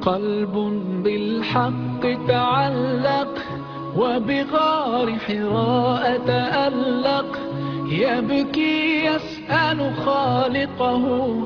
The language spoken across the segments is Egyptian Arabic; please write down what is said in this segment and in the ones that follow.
قلب بالحق تعلق وبغار حراء تألق يبكي يسأل خالقه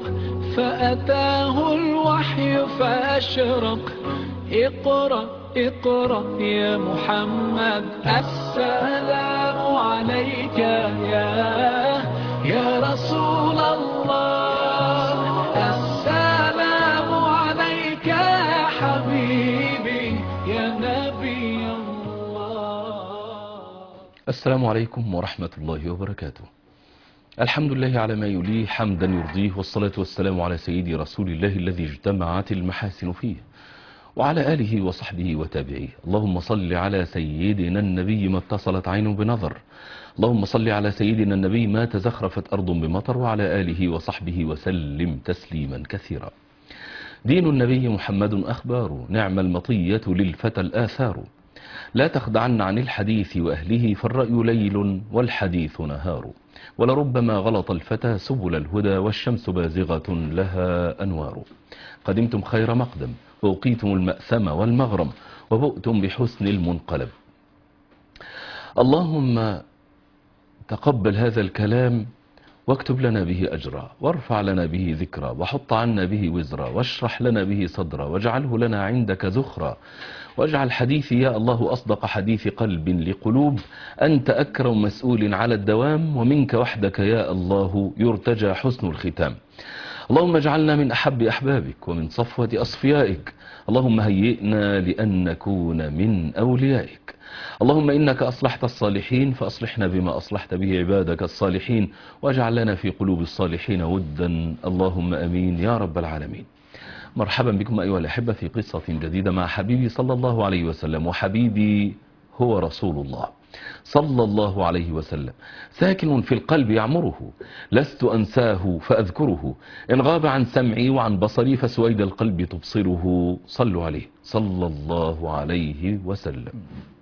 فأتاه الوحي فأشرق اقرأ اقرأ يا محمد السلام عليك يا يا رسول الله السلام عليك يا حبيبي يا نبي الله السلام عليكم ورحمة الله وبركاته الحمد لله على ما يليه حمدا يرضيه والصلاة والسلام على سيدي رسول الله الذي اجتمعت المحاسن فيه وعلى آله وصحبه وتابعيه اللهم صل على سيدنا النبي ما اتصلت عين بنظر اللهم صل على سيدنا النبي ما تزخرفت أرض بمطر وعلى آله وصحبه وسلم تسليما كثيرا دين النبي محمد أخبار نعم المطية للفتى الآثار لا تخدعن عن الحديث وأهله فالرأي ليل والحديث نهار ولربما غلط الفتى سبل الهدى والشمس بازغة لها أنوار قدمتم خير مقدم ووقيتم المأثم والمغرم وبؤتم بحسن المنقلب اللهم تقبل هذا الكلام واكتب لنا به أجرا وارفع لنا به ذكرا وحط عنا به وزرا واشرح لنا به صدرا واجعله لنا عندك ذخرا واجعل حديثي يا الله أصدق حديث قلب لقلوب أنت أكرم مسؤول على الدوام ومنك وحدك يا الله يرتجى حسن الختام اللهم اجعلنا من أحب أحبابك ومن صفوة أصفيائك اللهم هيئنا لأن نكون من أوليائك اللهم إنك أصلحت الصالحين فأصلحنا بما أصلحت به عبادك الصالحين واجعل لنا في قلوب الصالحين ودا اللهم أمين يا رب العالمين مرحبا بكم أيها الأحبة في قصة جديدة مع حبيبي صلى الله عليه وسلم وحبيبي هو رسول الله صلى الله عليه وسلم ساكن في القلب يعمره لست أنساه فأذكره إن غاب عن سمعي وعن بصري فسويد القلب تبصره صلوا عليه صلى الله عليه وسلم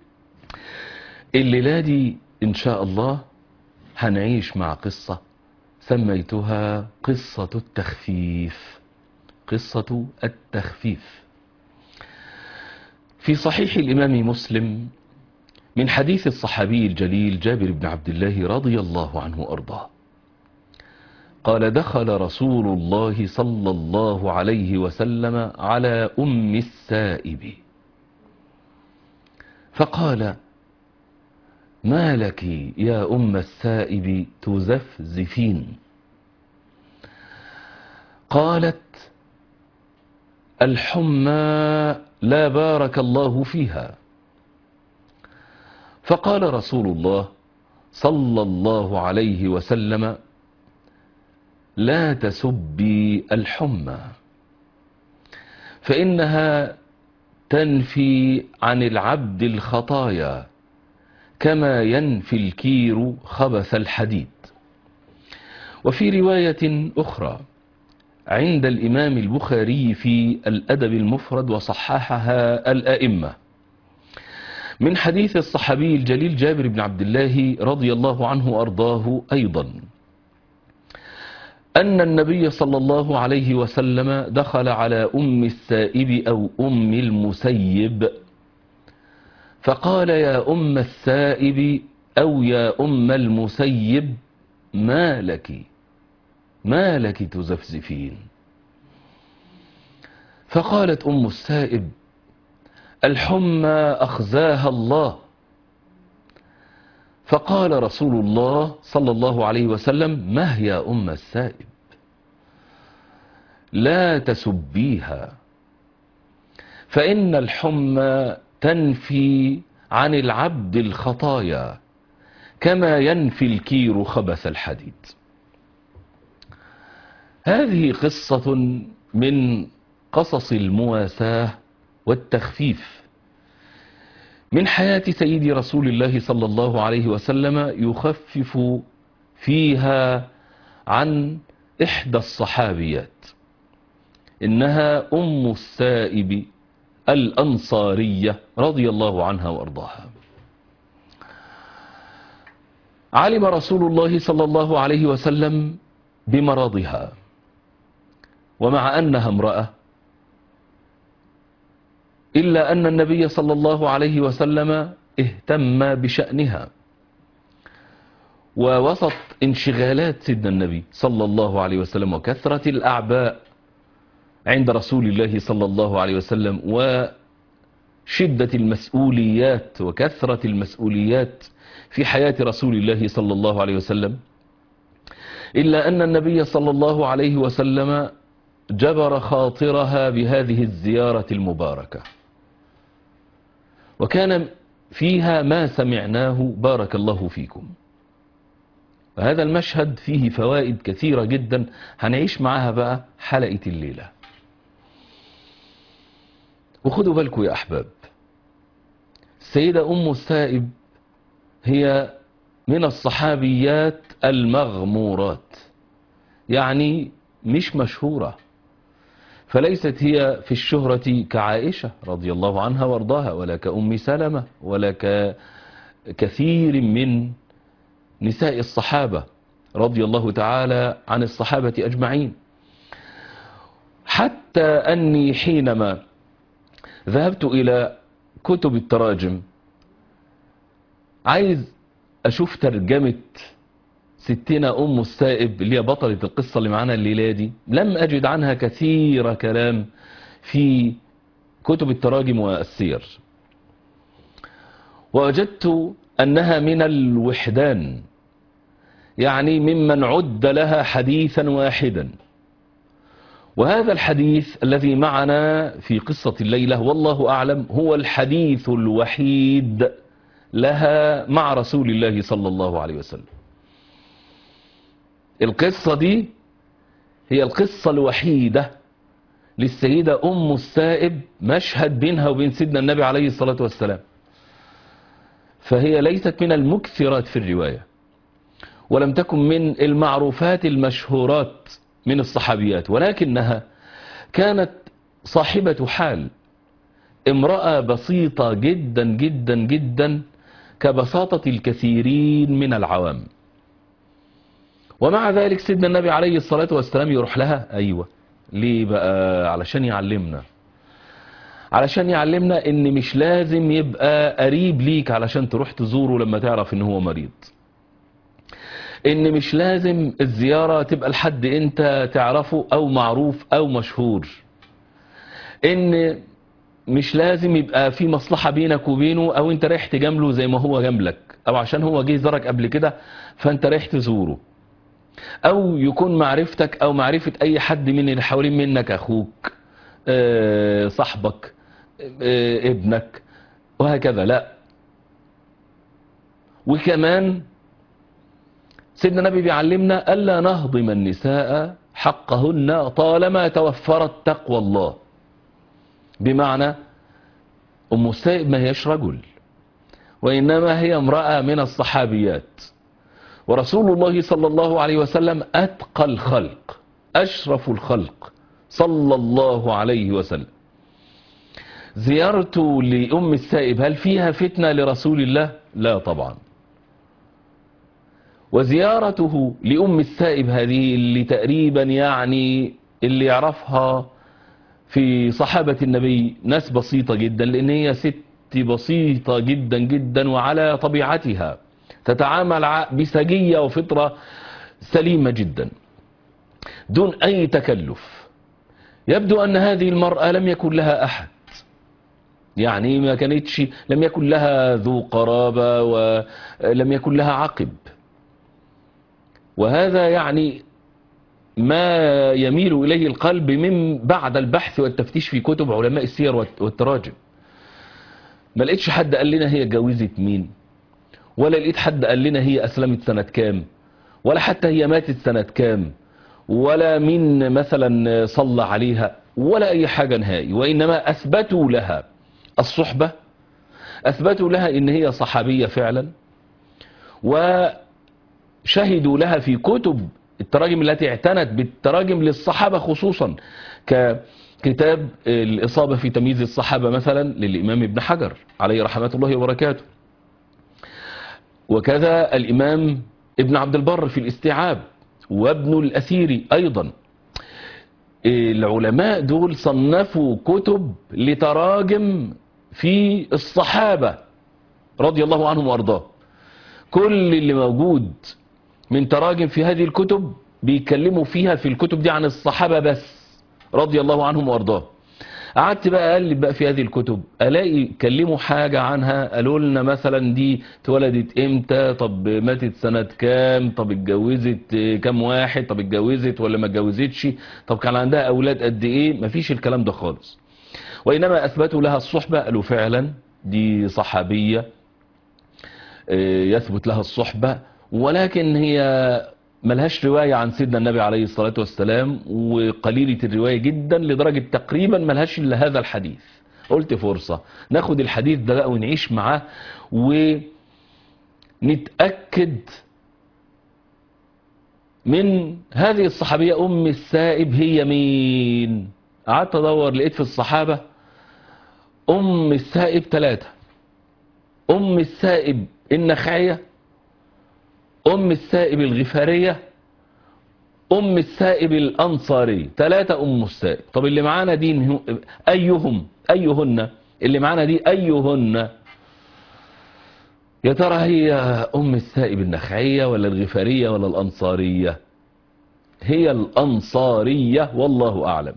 الليلة دي إن شاء الله هنعيش مع قصة سميتها قصة التخفيف قصة التخفيف في صحيح الإمام مسلم من حديث الصحابي الجليل جابر بن عبد الله رضي الله عنه أرضاه قال دخل رسول الله صلى الله عليه وسلم على أم السائب فقال ما لك يا أم السائب تزفزفين قالت الحمى لا بارك الله فيها فقال رسول الله صلى الله عليه وسلم لا تسبي الحمى فإنها تنفي عن العبد الخطايا كما ينفي الكير خبث الحديد وفي رواية أخرى عند الإمام البخاري في الأدب المفرد وصححها الأئمة من حديث الصحابي الجليل جابر بن عبد الله رضي الله عنه أرضاه أيضا أن النبي صلى الله عليه وسلم دخل على أم السائب أو أم المسيب فقال يا أم السائب أو يا أم المسيب ما لك ما لك تزفزفين فقالت أم السائب الحمى أخزاها الله فقال رسول الله صلى الله عليه وسلم ما هي أم السائب لا تسبيها فإن الحمى تنفي عن العبد الخطايا كما ينفي الكير خبث الحديد هذه قصة من قصص المواساة والتخفيف من حياة سيد رسول الله صلى الله عليه وسلم يخفف فيها عن إحدى الصحابيات إنها أم السائب الأنصارية رضي الله عنها وأرضاها علم رسول الله صلى الله عليه وسلم بمرضها ومع أنها امرأة إلا أن النبي صلى الله عليه وسلم اهتم بشأنها ووسط انشغالات سيدنا النبي صلى الله عليه وسلم وكثرة الأعباء عند رسول الله صلى الله عليه وسلم وشدة المسؤوليات وكثرة المسؤوليات في حياة رسول الله صلى الله عليه وسلم إلا أن النبي صلى الله عليه وسلم جبر خاطرها بهذه الزيارة المباركة وكان فيها ما سمعناه بارك الله فيكم وهذا المشهد فيه فوائد كثيرة جدا هنعيش معها بقى حلقة الليلة وخدوا بالكم يا أحباب السيدة أم السائب هي من الصحابيات المغمورات يعني مش مشهورة فليست هي في الشهرة كعائشة رضي الله عنها وارضاها ولا كأم سلمة ولا ككثير من نساء الصحابة رضي الله تعالى عن الصحابة أجمعين حتى أني حينما ذهبت إلى كتب التراجم عايز أشوف ترجمة ستنا أم السائب اللي هي بطلة القصة اللي معانا الليلة دي لم أجد عنها كثير كلام في كتب التراجم والسير ووجدت أنها من الوحدان يعني ممن عد لها حديثا واحدا وهذا الحديث الذي معنا في قصة الليلة والله أعلم هو الحديث الوحيد لها مع رسول الله صلى الله عليه وسلم القصة دي هي القصة الوحيدة للسيدة أم السائب مشهد بينها وبين سيدنا النبي عليه الصلاة والسلام فهي ليست من المكثرات في الرواية ولم تكن من المعروفات المشهورات من الصحابيات ولكنها كانت صاحبة حال امرأة بسيطة جدا جدا جدا كبساطة الكثيرين من العوام ومع ذلك سيدنا النبي عليه الصلاة والسلام يروح لها أيوة ليه بقى علشان يعلمنا علشان يعلمنا ان مش لازم يبقى قريب ليك علشان تروح تزوره لما تعرف ان هو مريض ان مش لازم الزيارة تبقى لحد انت تعرفه او معروف او مشهور ان مش لازم يبقى في مصلحة بينك وبينه او انت رايح تجامله زي ما هو جاملك او عشان هو جه زارك قبل كده فانت رايح تزوره او يكون معرفتك او معرفة اي حد من اللي حوالين منك اخوك آه، صاحبك آه، ابنك وهكذا لا وكمان سيدنا النبي بيعلمنا ألا نهضم النساء حقهن طالما توفرت تقوى الله بمعنى أم السائب ما هيش رجل وإنما هي امرأة من الصحابيات ورسول الله صلى الله عليه وسلم أتقى الخلق أشرف الخلق صلى الله عليه وسلم زيارته لأم السائب هل فيها فتنة لرسول الله لا طبعا وزيارته لأم السائب هذه اللي تقريبا يعني اللي يعرفها في صحابة النبي ناس بسيطة جدا لأن هي ست بسيطة جدا جدا وعلى طبيعتها تتعامل ع- بسجية وفطرة سليمة جدا دون أي تكلف يبدو أن هذه المرأة لم يكن لها أحد يعني ما كانتش لم يكن لها ذو قرابة ولم يكن لها عقب وهذا يعني ما يميل إليه القلب من بعد البحث والتفتيش في كتب علماء السير والت- والتراجم ما لقيتش حد قال لنا هي اتجوزت مين ولا لقيت حد قال لنا هي أسلمت سنة كام ولا حتى هي ماتت سنة كام ولا مين مثلا صلى عليها ولا أي حاجة نهائي وإنما أثبتوا لها الصحبة أثبتوا لها إن هي صحابية فعلا وشهدوا لها في كتب التراجم التي اعتنت بالتراجم للصحابة خصوصا ككتاب الإصابة في تمييز الصحابة مثلا للإمام ابن حجر عليه رحمة الله وبركاته وكذا الإمام ابن عبد البر في الاستيعاب وابن الأثير أيضا العلماء دول صنفوا كتب لتراجم في الصحابة رضي الله عنهم وارضاه كل اللي موجود من تراجم في هذه الكتب بيتكلموا فيها في الكتب دي عن الصحابة بس رضي الله عنهم وارضاه قعدت بقى اقلب بقى في هذه الكتب الاقي كلموا حاجة عنها قالوا لنا مثلا دي اتولدت امتى طب ماتت سنة كام طب اتجوزت كام واحد طب اتجوزت ولا ما اتجوزتش طب كان عندها اولاد قد ايه مفيش الكلام ده خالص وانما اثبتوا لها الصحبة قالوا فعلا دي صحابية يثبت لها الصحبة ولكن هي ملهاش رواية عن سيدنا النبي عليه الصلاة والسلام وقليلة الرواية جدا لدرجة تقريبا ملهاش إلا هذا الحديث قلت فرصة ناخد الحديث ده بقى ونعيش معاه ونتأكد من هذه الصحابية أم السائب هي مين قعدت أدور لقيت في الصحابة أم السائب ثلاثة أم السائب النخعية أم السائب الغفارية أم السائب الأنصاري ثلاثة أم السائب طب اللي معانا دي أيهم أيهن اللي معانا دي أيهن يا ترى هي أم السائب النخعية ولا الغفارية ولا الأنصارية هي الأنصارية والله أعلم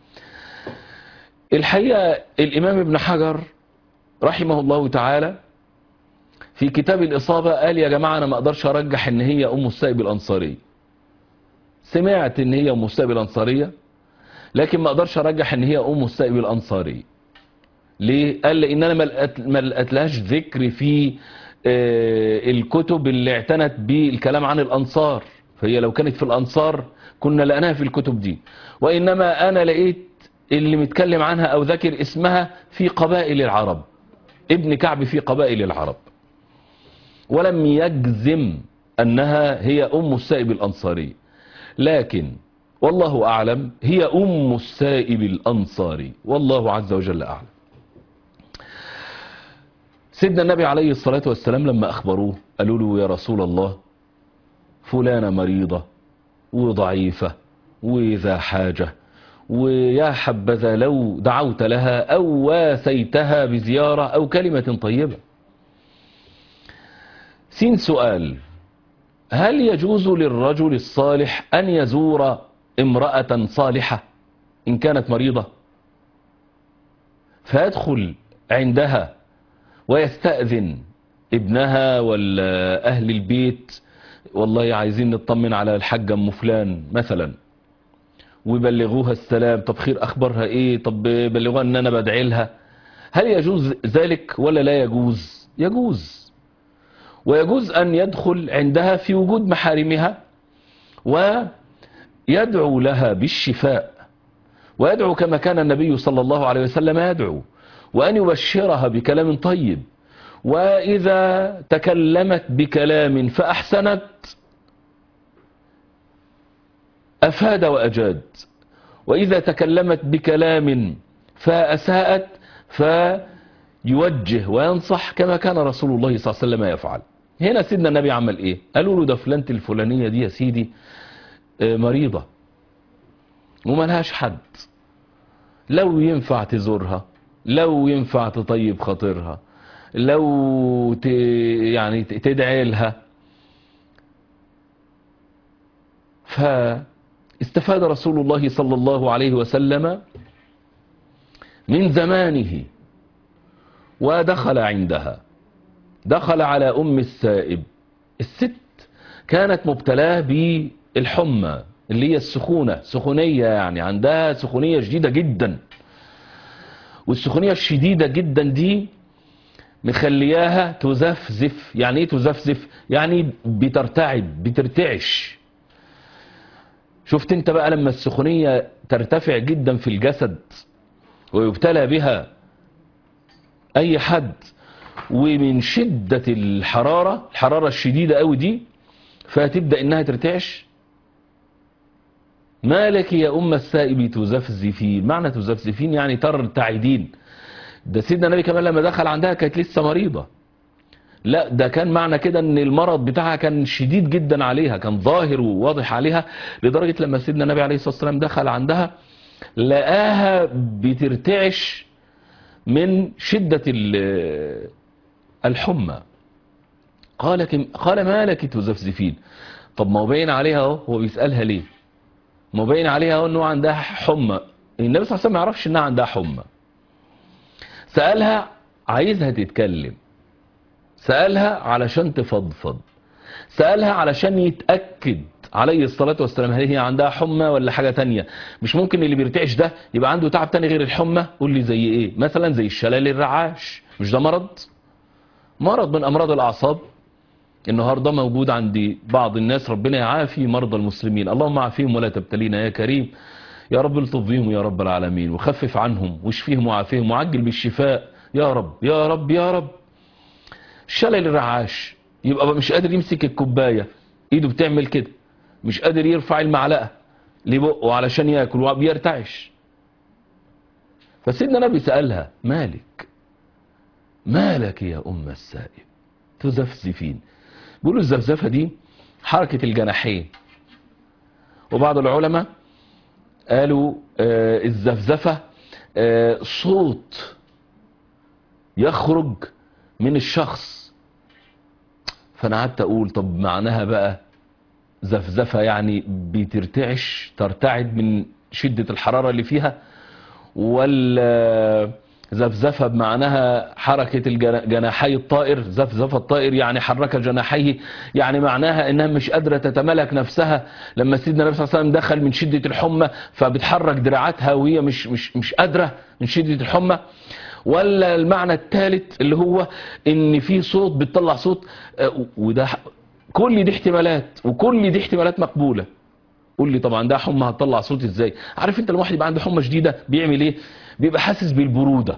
الحقيقة الإمام ابن حجر رحمه الله تعالى في كتاب الإصابة قال يا جماعة أنا ما أقدرش أرجح إن هي أم السائب الأنصارية سمعت إن هي أم السائب الأنصارية لكن ما أقدرش أرجح إن هي أم السائب الأنصارية ليه؟ قال لأن أنا ما لقيتلهاش ذكر في الكتب اللي اعتنت بالكلام عن الأنصار فهي لو كانت في الأنصار كنا لقناها في الكتب دي وإنما أنا لقيت اللي متكلم عنها أو ذكر اسمها في قبائل العرب ابن كعب في قبائل العرب ولم يجزم أنها هي أم السائب الأنصاري لكن والله أعلم هي أم السائب الأنصاري والله عز وجل أعلم سيدنا النبي عليه الصلاة والسلام لما أخبروه قالوا له يا رسول الله فلانة مريضة وضعيفة وذا حاجة ويا حبذا لو دعوت لها أو واسيتها بزيارة أو كلمة طيبة سين سؤال هل يجوز للرجل الصالح أن يزور امرأة صالحة إن كانت مريضة فيدخل عندها ويستأذن ابنها ولا أهل البيت والله عايزين نطمن على الحاجة أم فلان مثلا ويبلغوها السلام طب خير أخبارها إيه طب بلغوها أن أنا بدعي لها هل يجوز ذلك ولا لا يجوز يجوز ويجوز أن يدخل عندها في وجود محارمها ويدعو لها بالشفاء ويدعو كما كان النبي صلى الله عليه وسلم يدعو وأن يبشرها بكلام طيب وإذا تكلمت بكلام فأحسنت أفاد وأجاد وإذا تكلمت بكلام فأساءت فيوجه وينصح كما كان رسول الله صلى الله عليه وسلم يفعل هنا سيدنا النبي عمل ايه قالوا له ده فلانة الفلانية دي يا سيدي مريضة وملهاش حد لو ينفع تزورها لو ينفع تطيب خاطرها لو ت... يعني تدعي لها فاستفاد رسول الله صلى الله عليه وسلم من زمانه ودخل عندها دخل على أم السائب الست كانت مبتلاه بالحمى اللي هي السخونة سخونية يعني عندها سخونية شديدة جدا والسخونية الشديدة جدا دي مخلياها تزفزف يعني ايه تزفزف يعني بترتعب بترتعش شفت انت بقى لما السخونية ترتفع جدا في الجسد ويبتلى بها اي حد ومن شدة الحرارة الحرارة الشديدة قوي دي فتبدأ انها ترتعش ما لك يا أم السائب تزفزفين معنى تزفزفين يعني ترتعدين ده سيدنا النبي كمان لما دخل عندها كانت لسه مريضة لا ده كان معنى كده ان المرض بتاعها كان شديد جدا عليها كان ظاهر وواضح عليها لدرجة لما سيدنا النبي عليه الصلاة والسلام دخل عندها لقاها بترتعش من شدة ال- الحمى قال كم قال ما لك تزفزفين طب ما هو باين عليها اهو هو بيسألها ليه ما هو باين عليها اهو انه عندها حمى النبي صلى الله عليه وسلم ما يعرفش انها عندها حمى سألها عايزها تتكلم سألها علشان تفضفض سألها علشان يتأكد عليه الصلاة والسلام هل هي عندها حمى ولا حاجة تانية مش ممكن اللي بيرتعش ده يبقى عنده تعب تاني غير الحمى قول لي زي ايه مثلا زي الشلال الرعاش مش ده مرض مرض من أمراض الأعصاب النهاردة موجود عند بعض الناس ربنا يعافي مرضى المسلمين اللهم عافيهم ولا تبتلينا يا كريم يا رب الطف بهم يا رب العالمين وخفف عنهم واشفيهم وعافيهم وعجل بالشفاء يا رب يا رب يا رب شلل الرعاش يبقى مش قادر يمسك الكوباية ايده بتعمل كده مش قادر يرفع المعلقة لبقه علشان ياكل وبيرتعش فسيدنا النبي سألها مالك مالك يا أم السائب تزفزفين بيقولوا الزفزفة دي حركة الجناحين وبعض العلماء قالوا آه الزفزفة آه صوت يخرج من الشخص فانا قعدت اقول طب معناها بقى زفزفة يعني بترتعش ترتعد من شدة الحرارة اللي فيها ولا زفزفة بمعناها حركة الجنا- جناحي الطائر زفزفة الطائر يعني حرك جناحيه يعني معناها انها مش قادرة تتملك نفسها لما سيدنا النبي صلى الله عليه وسلم دخل من شدة الحمى فبتحرك دراعاتها وهي مش مش مش قادرة من شدة الحمى ولا المعنى الثالث اللي هو ان في صوت بتطلع صوت آه، وده ح- كل دي احتمالات وكل دي احتمالات مقبولة قول لي طبعا ده حمى هتطلع صوت ازاي عارف انت الواحد يبقى عنده حمى شديدة بيعمل ايه بيبقى حاسس بالبرودة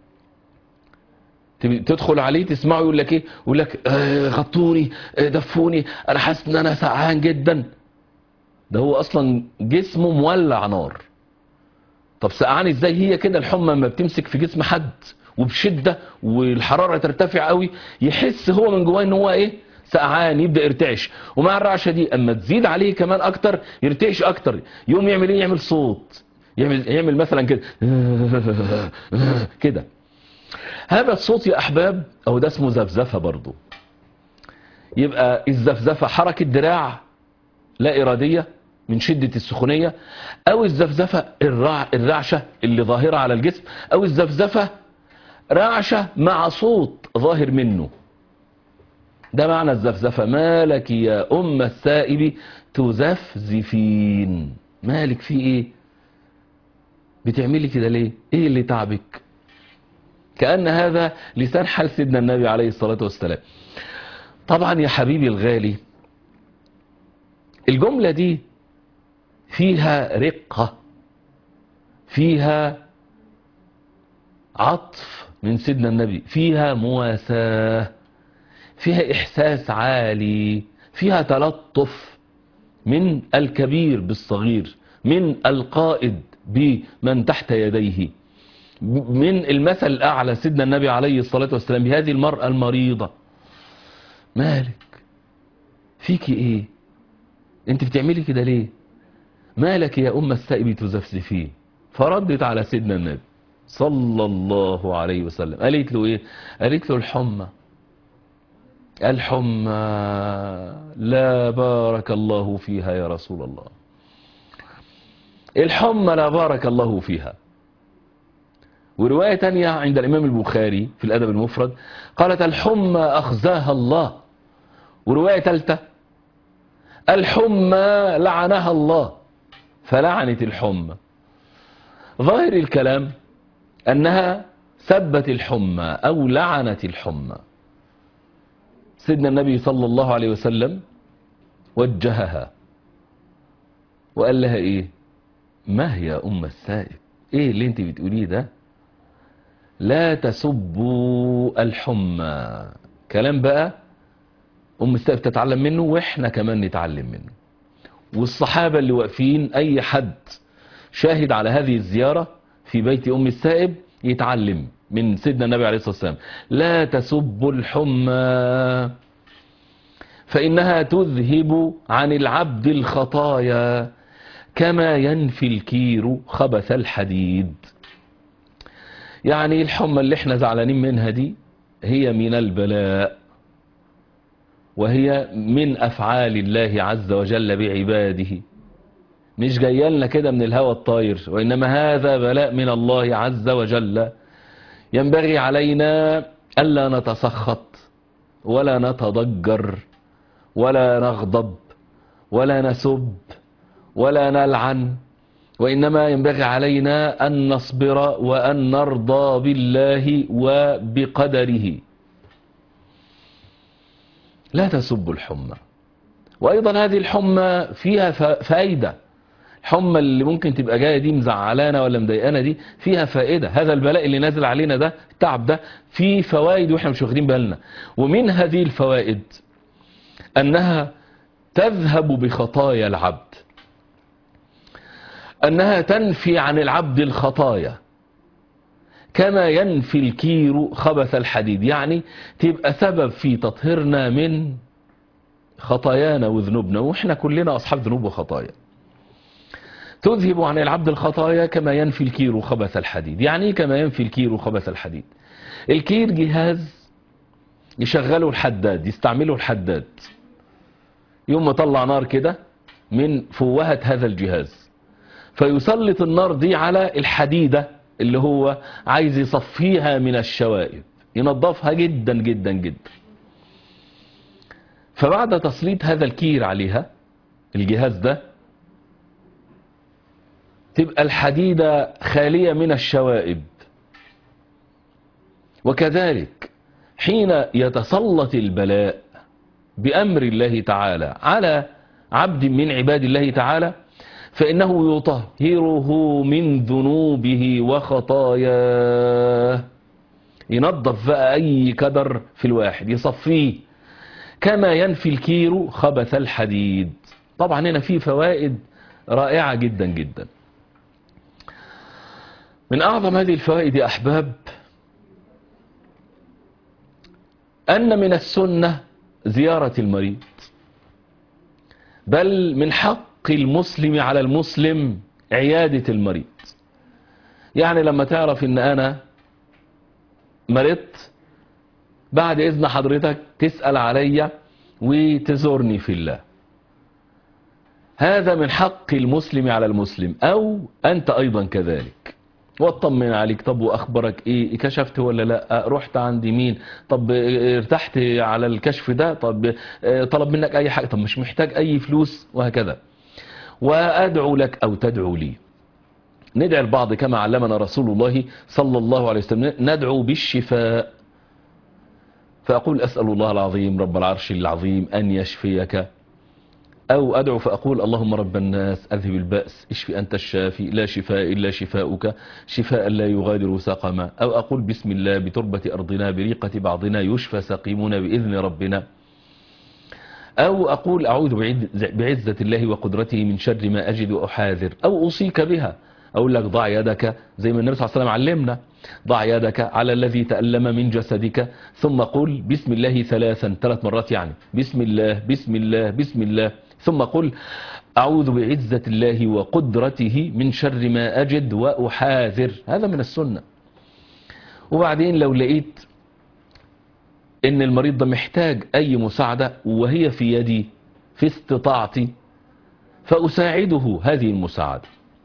تب- تدخل عليه تسمعه يقول لك ايه يقول لك آه غطوني آه دفوني انا حاسس ان انا سقعان جدا ده هو اصلا جسمه مولع نار طب سقعان ازاي هي كده الحمى لما بتمسك في جسم حد وبشدة والحرارة ترتفع قوي يحس هو من جواه ان هو ايه سقعان يبدأ يرتعش ومع الرعشة دي اما تزيد عليه كمان اكتر يرتعش اكتر يقوم يعمل ايه يعمل صوت يعمل يعمل مثلا كده كده هذا الصوت يا احباب او ده اسمه زفزفة برضو يبقى الزفزفة حركة دراع لا إرادية من شدة السخونية أو الزفزفة الرع الرعشة اللي ظاهرة على الجسم أو الزفزفة رعشة مع صوت ظاهر منه ده معنى الزفزفة مالك يا أم السائب تزفزفين مالك في إيه بتعملي كده ليه إيه اللي تعبك كأن هذا لسان حال سيدنا النبي عليه الصلاة والسلام طبعا يا حبيبي الغالي الجملة دي فيها رقة فيها عطف من سيدنا النبي فيها مواساة فيها إحساس عالي فيها تلطف من الكبير بالصغير من القائد بمن تحت يديه من المثل الأعلى سيدنا النبي عليه الصلاة والسلام بهذه المرأة المريضة مالك فيكي ايه انت بتعملي كده ليه مالك يا ام السائب تزفزفين فردت على سيدنا النبي صلى الله عليه وسلم قالت له ايه قالت له الحمى الحمى لا بارك الله فيها يا رسول الله الحمى لا بارك الله فيها ورواية تانية عند الإمام البخاري في الأدب المفرد قالت الحمى أخزاها الله ورواية ثالثة الحمى لعنها الله فلعنت الحمى ظاهر الكلام أنها سبت الحمى أو لعنت الحمى سيدنا النبي صلى الله عليه وسلم وجهها وقال لها إيه ما هي أم السائب إيه اللي انت بتقوليه ده لا تسبوا الحمى كلام بقى أم السائب تتعلم منه وإحنا كمان نتعلم منه والصحابة اللي واقفين أي حد شاهد على هذه الزيارة في بيت أم السائب يتعلم من سيدنا النبي عليه الصلاة والسلام لا تسبوا الحمى فإنها تذهب عن العبد الخطايا كما ينفي الكير خبث الحديد يعني الحمى اللي احنا زعلانين منها دي هي من البلاء وهي من أفعال الله عز وجل بعباده مش جايه لنا كده من الهوى الطاير وإنما هذا بلاء من الله عز وجل ينبغي علينا ألا نتسخط ولا نتضجر ولا نغضب ولا نسب ولا نلعن وإنما ينبغي علينا أن نصبر وأن نرضى بالله وبقدره لا تسبوا الحمى وأيضا هذه الحمى فيها فائدة الحمى اللي ممكن تبقى جاية دي مزعلانا ولا مضايقانا دي فيها فائدة هذا البلاء اللي نازل علينا ده التعب ده فيه فوائد واحنا مش واخدين بالنا ومن هذه الفوائد أنها تذهب بخطايا العبد أنها تنفي عن العبد الخطايا كما ينفي الكير خبث الحديد يعني تبقى سبب في تطهيرنا من خطايانا وذنوبنا واحنا كلنا أصحاب ذنوب وخطايا تذهب عن العبد الخطايا كما ينفي الكير خبث الحديد يعني ايه كما ينفي الكير خبث الحديد الكير جهاز يشغله الحداد يستعمله الحداد يوم ما طلع نار كده من فوهة هذا الجهاز فيسلط النار دي على الحديدة اللي هو عايز يصفيها من الشوائب ينظفها جدا جدا جدا فبعد تسليط هذا الكير عليها الجهاز ده تبقى الحديدة خالية من الشوائب وكذلك حين يتسلط البلاء بأمر الله تعالى على عبد من عباد الله تعالى فإنه يطهره من ذنوبه وخطاياه ينظف بقى أي كدر في الواحد يصفيه كما ينفي الكير خبث الحديد طبعا هنا في فوائد رائعة جدا جدا من أعظم هذه الفوائد يا أحباب أن من السنة زيارة المريض بل من حق المسلم على المسلم عيادة المريض يعني لما تعرف ان انا مرضت بعد اذن حضرتك تسأل عليا وتزورني في الله هذا من حق المسلم على المسلم او انت ايضا كذلك واطمن عليك طب واخبارك ايه كشفت ولا لا رحت عند مين طب ارتحت على الكشف ده طب طلب منك اي حاجة طب مش محتاج اي فلوس وهكذا وادعو لك او تدعو لي ندعي البعض كما علمنا رسول الله صلى الله عليه وسلم ندعو بالشفاء فأقول أسأل الله العظيم رب العرش العظيم أن يشفيك أو أدعو فأقول اللهم رب الناس أذهب البأس اشفي أنت الشافي لا شفاء إلا شفاؤك شفاء لا يغادر سقما أو أقول بسم الله بتربة أرضنا بريقة بعضنا يشفى سقيمنا بإذن ربنا أو أقول أعوذ بعزة الله وقدرته من شر ما أجد وأحاذر أو أوصيك بها أقول لك ضع يدك زي ما النبي صلى الله عليه وسلم علمنا ضع يدك على الذي تألم من جسدك ثم قل بسم الله ثلاثا ثلاث مرات يعني بسم الله بسم الله بسم الله ثم قل أعوذ بعزة الله وقدرته من شر ما أجد وأحاذر هذا من السنة وبعدين لو لقيت ان المريض ده محتاج اي مساعدة وهي في يدي في استطاعتي فأساعده هذه المساعدة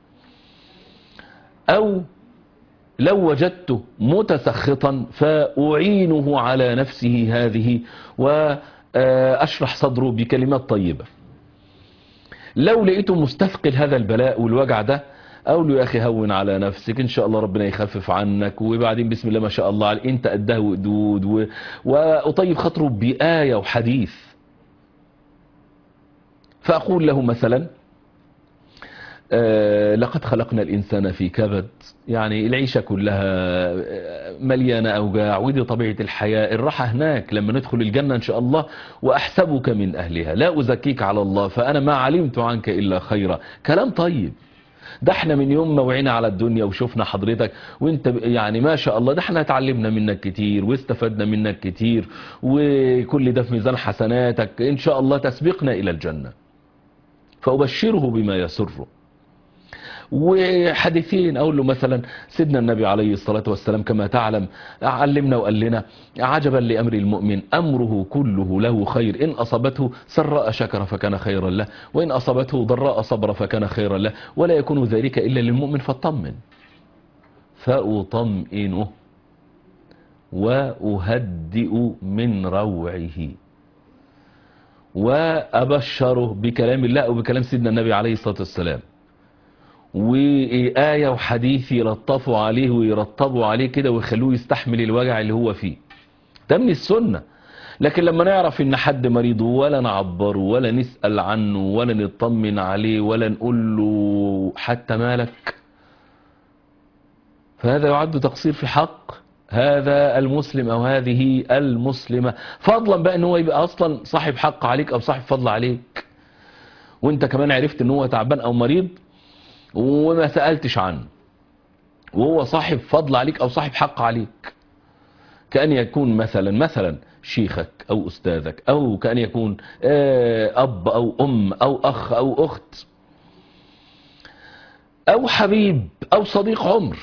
أو لو وجدته متسخطا فأعينه على نفسه هذه وأشرح صدره بكلمات طيبة لو لقيته مستثقل هذا البلاء والوجع ده أقول له يا أخي هون على نفسك إن شاء الله ربنا يخفف عنك وبعدين بسم الله ما شاء الله عليك أنت قدها وقدود و... وأطيب خاطره بآية وحديث فأقول له مثلا آه لقد خلقنا الإنسان في كبد يعني العيشة كلها مليانة أوجاع ودي طبيعة الحياة الراحة هناك لما ندخل الجنة إن شاء الله وأحسبك من أهلها لا أزكيك على الله فأنا ما علمت عنك إلا خيرا كلام طيب ده احنا من يوم ما وعينا على الدنيا وشفنا حضرتك وانت يعني ما شاء الله ده احنا اتعلمنا منك كتير واستفدنا منك كتير وكل ده في ميزان حسناتك ان شاء الله تسبقنا الى الجنة فأبشره بما يسره وحديثين اقول له مثلا سيدنا النبي عليه الصلاة والسلام كما تعلم علمنا وقال لنا عجبا لامر المؤمن امره كله له خير ان اصابته سراء شكر فكان خيرا له وان اصابته ضراء صبر فكان خيرا له ولا يكون ذلك الا للمؤمن فاطمن فاطمئنه واهدئ من روعه وأبشره بكلام الله وبكلام سيدنا النبي عليه الصلاة والسلام وآية وحديث يلطفوا عليه ويرطبوا عليه كده ويخلوه يستحمل الوجع اللي هو فيه ده من السنة لكن لما نعرف ان حد مريض ولا نعبره ولا نسأل عنه ولا نطمن عليه ولا نقول له حتى مالك فهذا يعد تقصير في حق هذا المسلم او هذه المسلمة فضلا بقى ان هو يبقى اصلا صاحب حق عليك او صاحب فضل عليك وانت كمان عرفت ان هو تعبان او مريض وما سألتش عنه وهو صاحب فضل عليك او صاحب حق عليك كأن يكون مثلا مثلا شيخك او استاذك او كأن يكون اب او ام او اخ او اخت او حبيب او صديق عمر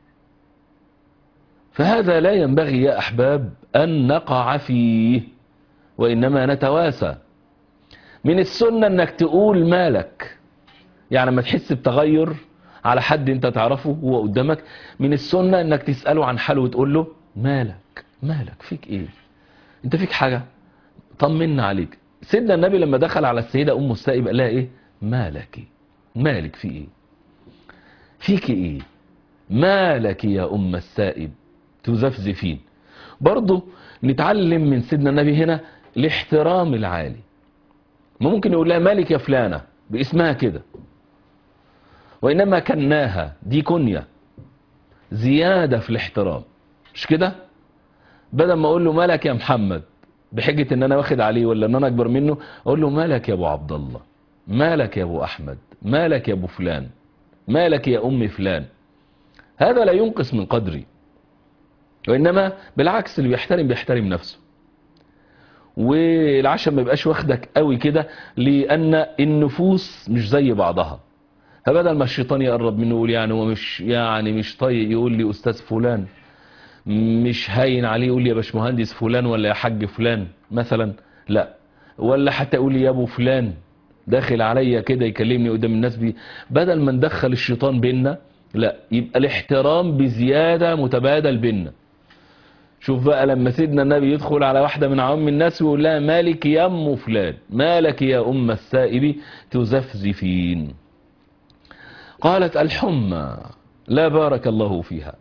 فهذا لا ينبغي يا أحباب أن نقع فيه وإنما نتواسى من السنة أنك تقول مالك يعني لما تحس بتغير على حد انت تعرفه هو قدامك من السنة أنك تسأله عن حاله وتقول له مالك مالك فيك ايه انت فيك حاجة طمنا عليك سيدنا النبي لما دخل على السيدة أم السائب قال لها ايه مالك مالك في ايه فيك ايه مالك يا أم السائب تزفزفين برضو نتعلم من سيدنا النبي هنا الاحترام العالي ما ممكن يقول لها مالك يا فلانة باسمها كده وإنما كناها دي كنية زيادة في الاحترام مش كده بدل ما أقول له مالك يا محمد بحجة ان انا واخد عليه ولا ان انا اكبر منه اقول له مالك يا ابو عبد الله مالك يا ابو احمد مالك يا ابو فلان مالك يا ام فلان هذا لا ينقص من قدري وإنما بالعكس اللي بيحترم بيحترم نفسه والعشم ما يبقاش واخدك قوي كده لأن النفوس مش زي بعضها فبدل ما الشيطان يقرب منه يقول يعني هو مش يعني مش طيق يقول لي أستاذ فلان مش هاين عليه يقول لي يا باشمهندس فلان ولا يا حاج فلان مثلا لا ولا حتى يقول لي يا ابو فلان داخل عليا كده يكلمني قدام الناس بي بدل ما ندخل الشيطان بينا لا يبقى الاحترام بزيادة متبادل بينا شوف بقى لما سيدنا النبي يدخل على واحدة من عوام الناس ويقول لها مالك يا ام فلان مالك يا ام السائب تزفزفين قالت الحمى لا بارك الله فيها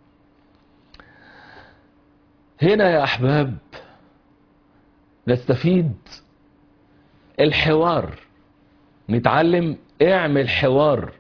هنا يا احباب نستفيد الحوار نتعلم اعمل حوار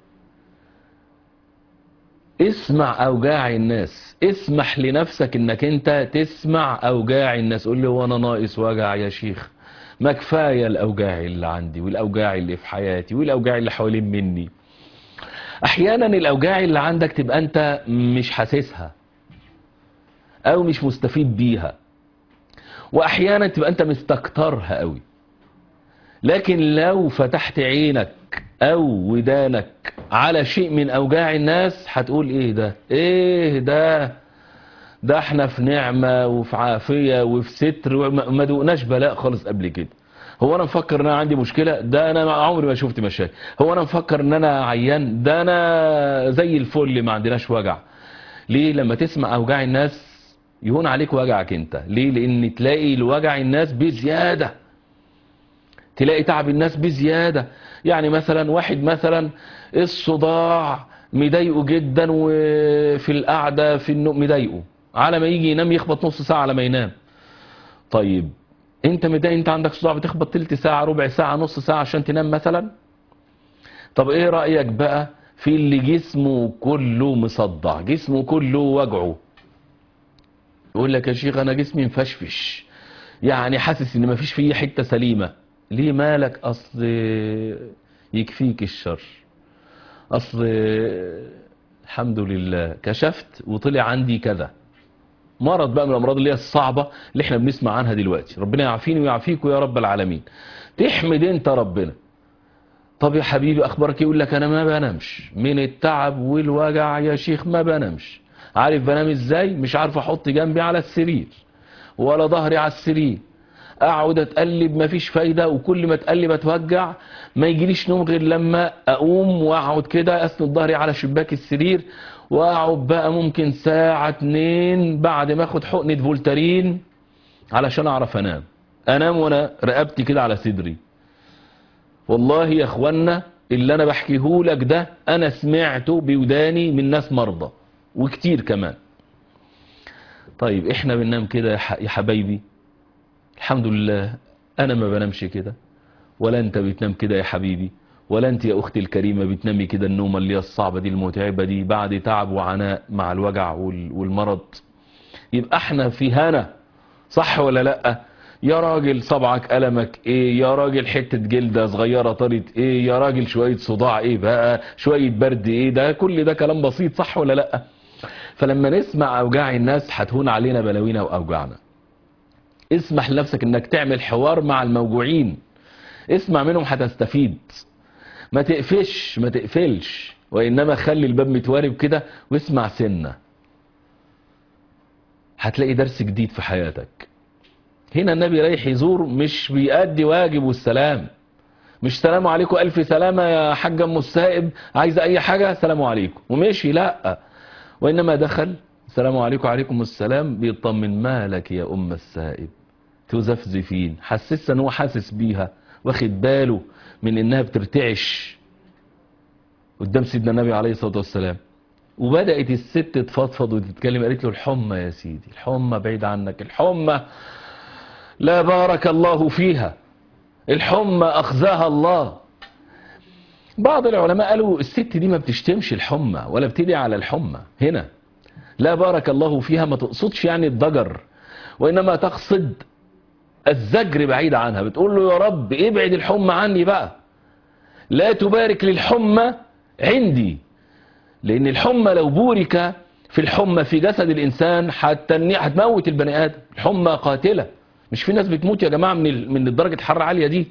اسمع اوجاع الناس اسمح لنفسك انك انت تسمع اوجاع الناس قول لي هو انا ناقص وجع يا شيخ ما كفايه الاوجاع اللي عندي والاوجاع اللي في حياتي والاوجاع اللي حوالين مني احيانا الاوجاع اللي عندك تبقى انت مش حاسسها او مش مستفيد بيها واحيانا تبقى انت مستكترها قوي لكن لو فتحت عينك او ودانك على شيء من اوجاع الناس هتقول ايه ده ايه ده ده احنا في نعمة وفي عافية وفي ستر وما دقناش بلاء خالص قبل كده هو انا مفكر ان انا عندي مشكلة ده انا عمري ما شفت مشاكل هو انا مفكر ان انا عيان ده انا زي الفل ما عندناش وجع ليه لما تسمع اوجاع الناس يهون عليك وجعك انت ليه لان تلاقي الوجع الناس بزيادة تلاقي تعب الناس بزيادة يعني مثلا واحد مثلا الصداع مضايقه جدا وفي القعدة في النوم مضايقه على ما يجي ينام يخبط نص ساعة على ما ينام طيب انت مضايق انت عندك صداع بتخبط تلت ساعة ربع ساعة نص ساعة عشان تنام مثلا طب ايه رأيك بقى في اللي جسمه كله مصدع جسمه كله وجعه يقول لك يا شيخ انا جسمي مفشفش يعني حاسس ان مفيش فيه حتة سليمة ليه مالك اصل يكفيك الشر اصل الحمد لله كشفت وطلع عندي كذا مرض بقى من الامراض اللي هي الصعبة اللي احنا بنسمع عنها دلوقتي ربنا يعافيني ويعافيكم يا رب العالمين تحمد انت ربنا طب يا حبيبي اخبارك يقول لك انا ما بنامش من التعب والوجع يا شيخ ما بنامش عارف بنام ازاي مش عارف احط جنبي على السرير ولا ظهري على السرير اقعد اتقلب مفيش فايده وكل ما اتقلب اتوجع ما يجيليش نوم غير لما اقوم واقعد كده اسند ظهري على شباك السرير واقعد بقى ممكن ساعه اتنين بعد ما اخد حقنه فولتارين علشان اعرف انام انام وانا رقبتي كده على صدري والله يا اخوانا اللي انا بحكيه لك ده انا سمعته بوداني من ناس مرضى وكتير كمان طيب احنا بننام كده يا ح- يا حبايبي الحمد لله انا ما بنامش كده ولا انت بتنام كده يا حبيبي ولا انت يا اختي الكريمة بتنامي كده النومة اللي هي الصعبة دي المتعبة دي بعد تعب وعناء مع الوجع وال- والمرض يبقى احنا في هنا صح ولا لا يا راجل صبعك ألمك ايه يا راجل حتة جلدة صغيرة طرت ايه يا راجل شوية صداع ايه بقى شوية برد ايه ده كل ده كلام بسيط صح ولا لا فلما نسمع اوجاع الناس هتهون علينا بلاوينا واوجاعنا اسمح لنفسك انك تعمل حوار مع الموجوعين اسمع منهم هتستفيد ما تقفش ما تقفلش وانما خلي الباب متوارب كده واسمع سنه هتلاقي درس جديد في حياتك هنا النبي رايح يزور مش بيأدي واجب والسلام مش سلام عليكم ألف سلامة يا حاج أم السائب عايزة أي حاجة سلام عليكم ومشي لا وإنما دخل السلام عليكم وعليكم السلام بيطمن مالك يا أم السائب تزفزفين حسسها ان هو حاسس بيها واخد باله من انها بترتعش قدام سيدنا النبي عليه الصلاة والسلام وبدأت الست تفضفض وتتكلم قالت له الحمى يا سيدي الحمى بعيد عنك الحمى لا بارك الله فيها الحمى أخزاها الله بعض العلماء قالوا الست دي ما بتشتمش الحمى ولا بتدعي على الحمى هنا لا بارك الله فيها ما تقصدش يعني الضجر وإنما تقصد الزجر بعيد عنها بتقول له يا رب ابعد الحمى عني بقى لا تبارك للحمى عندي لأن الحمى لو بورك في الحمى في جسد الإنسان حتى الني- هتموت البني آدم الحمى قاتلة مش في ناس بتموت يا جماعة من ال- من درجة حرارة عالية دي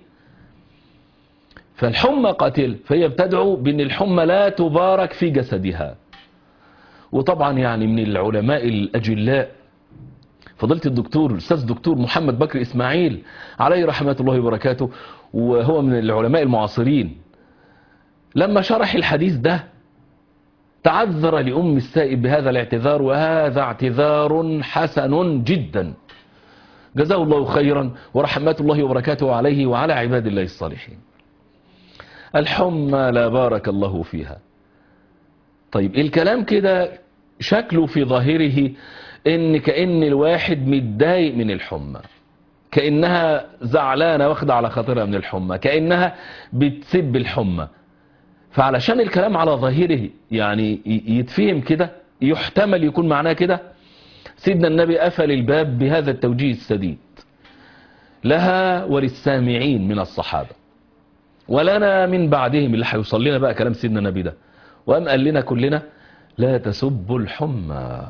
فالحمى قاتل فهي بتدعو بأن الحمى لا تبارك في جسدها وطبعا يعني من العلماء الأجلاء فضيلة الدكتور الأستاذ الدكتور محمد بكر إسماعيل عليه رحمة الله وبركاته وهو من العلماء المعاصرين لما شرح الحديث ده تعذر لأم السائب بهذا الاعتذار وهذا اعتذار حسن جدا جزاه الله خيرا ورحمة الله وبركاته عليه وعلى عباد الله الصالحين الحمى لا بارك الله فيها طيب الكلام كده شكله في ظاهره ان كأن الواحد متضايق من الحمى كأنها زعلانة واخدة على خاطرها من الحمى كأنها بتسب الحمى فعلشان الكلام على ظاهره يعني ي- يتفهم كده يحتمل يكون معناه كده سيدنا النبي قفل الباب بهذا التوجيه السديد لها وللسامعين من الصحابة ولنا من بعدهم اللي هيوصل لنا بقى كلام سيدنا النبي ده وقام قال لنا كلنا لا تسبوا الحمى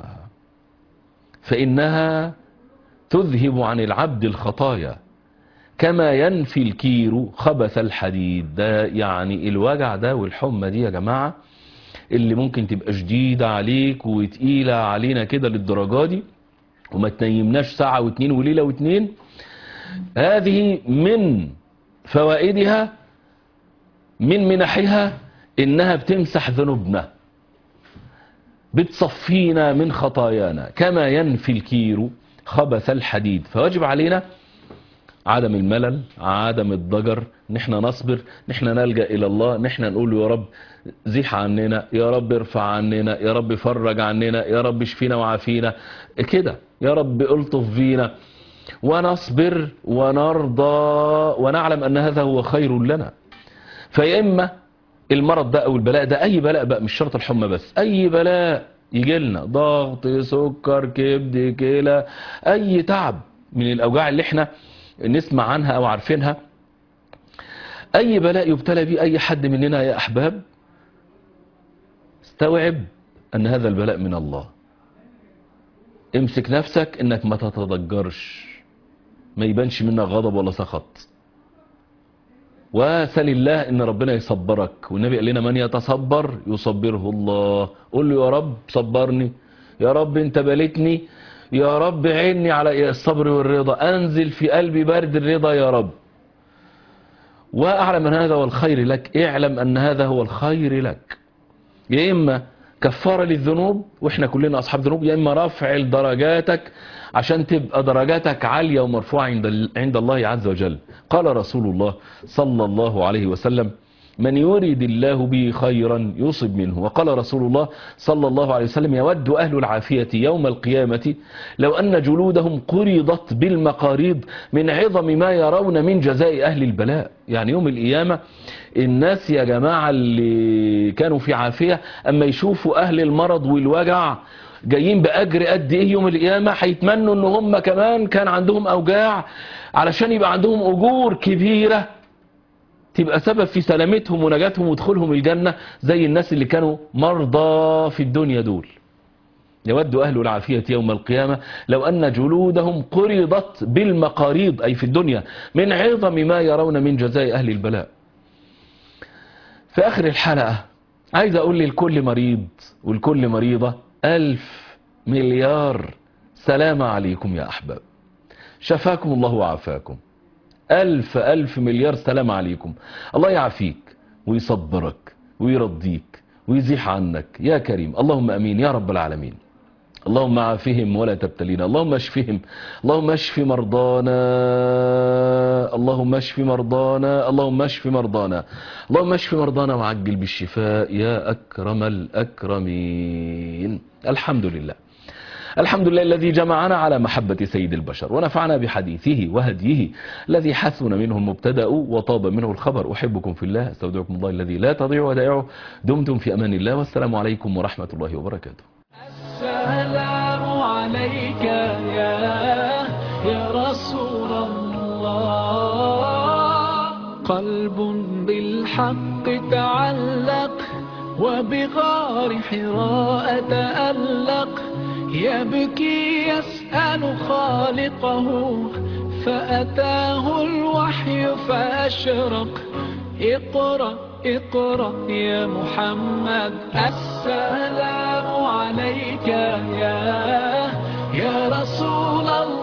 فإنها تذهب عن العبد الخطايا كما ينفي الكير خبث الحديد ده يعني الوجع ده والحمى دي يا جماعة اللي ممكن تبقى شديدة عليك وتقيلة علينا كده للدرجة دي وما تنيمناش ساعة واتنين وليلة واتنين هذه من فوائدها من منحها انها بتمسح ذنوبنا بتصفينا من خطايانا كما ينفي الكير خبث الحديد فواجب علينا عدم الملل عدم الضجر نحن نصبر نحن نلجأ إلى الله نحن نقول له يا رب زيح عننا يا رب ارفع عننا يا رب فرج عننا يا رب اشفينا وعافينا كده يا رب الطف فينا ونصبر ونرضى ونعلم أن هذا هو خير لنا فيا إما المرض ده أو البلاء ده أي بلاء بقى مش شرط الحمى بس أي بلاء يجي لنا ضغط سكر كبد كلى أي تعب من الأوجاع اللي احنا نسمع عنها أو عارفينها أي بلاء يبتلى به أي حد مننا يا أحباب استوعب أن هذا البلاء من الله امسك نفسك انك ما تتضجرش ما يبانش منك غضب ولا سخط وسل الله ان ربنا يصبرك والنبي قال لنا من يتصبر يصبره الله قول له يا رب صبرني يا رب انت بلتني يا رب عيني على الصبر والرضا انزل في قلبي برد الرضا يا رب واعلم ان هذا هو الخير لك اعلم ان هذا هو الخير لك يا اما كفاره للذنوب واحنا كلنا اصحاب ذنوب يا اما رفع درجاتك عشان تبقى درجاتك عالية ومرفوعة عند عند الله عز وجل قال رسول الله صلى الله عليه وسلم من يريد الله به خيرا يصب منه وقال رسول الله صلى الله عليه وسلم يود أهل العافية يوم القيامة لو أن جلودهم قرضت بالمقاريض من عظم ما يرون من جزاء أهل البلاء يعني يوم القيامة الناس يا جماعة اللي كانوا في عافية أما يشوفوا أهل المرض والوجع جايين بأجر قد إيه يوم القيامة هيتمنوا إن هم كمان كان عندهم أوجاع علشان يبقى عندهم أجور كبيرة تبقى سبب في سلامتهم ونجاتهم ودخولهم الجنة زي الناس اللي كانوا مرضى في الدنيا دول يود أهل العافية يوم القيامة لو أن جلودهم قرضت بالمقاريض أي في الدنيا من عظم ما يرون من جزاء أهل البلاء في آخر الحلقة عايز أقول للكل مريض والكل مريضة ألف مليار سلام عليكم يا أحباب شفاكم الله وعافاكم ألف ألف مليار سلام عليكم الله يعافيك ويصبرك ويرضيك ويزيح عنك يا كريم اللهم أمين يا رب العالمين اللهم عافهم ولا تبتلينا اللهم اشفهم اللهم اشف مرضانا اللهم اشف مرضانا اللهم اشف مرضانا اللهم اشف مرضانا وعجل بالشفاء يا أكرم الأكرمين الحمد لله الحمد لله الذي جمعنا على محبة سيد البشر ونفعنا بحديثه وهديه الذي حسن منه المبتدأ وطاب منه الخبر أحبكم في الله استودعكم الله الذي لا تضيع ودائعه دمتم في أمان الله والسلام عليكم ورحمة الله وبركاته السلام عليك يا يا رسول الله قلب بالحق تعلق وبغار حراء تألق يبكي يسأل خالقه فأتاه الوحي فأشرق اقرأ اقرأ يا محمد السلام عليك يا يا رسول الله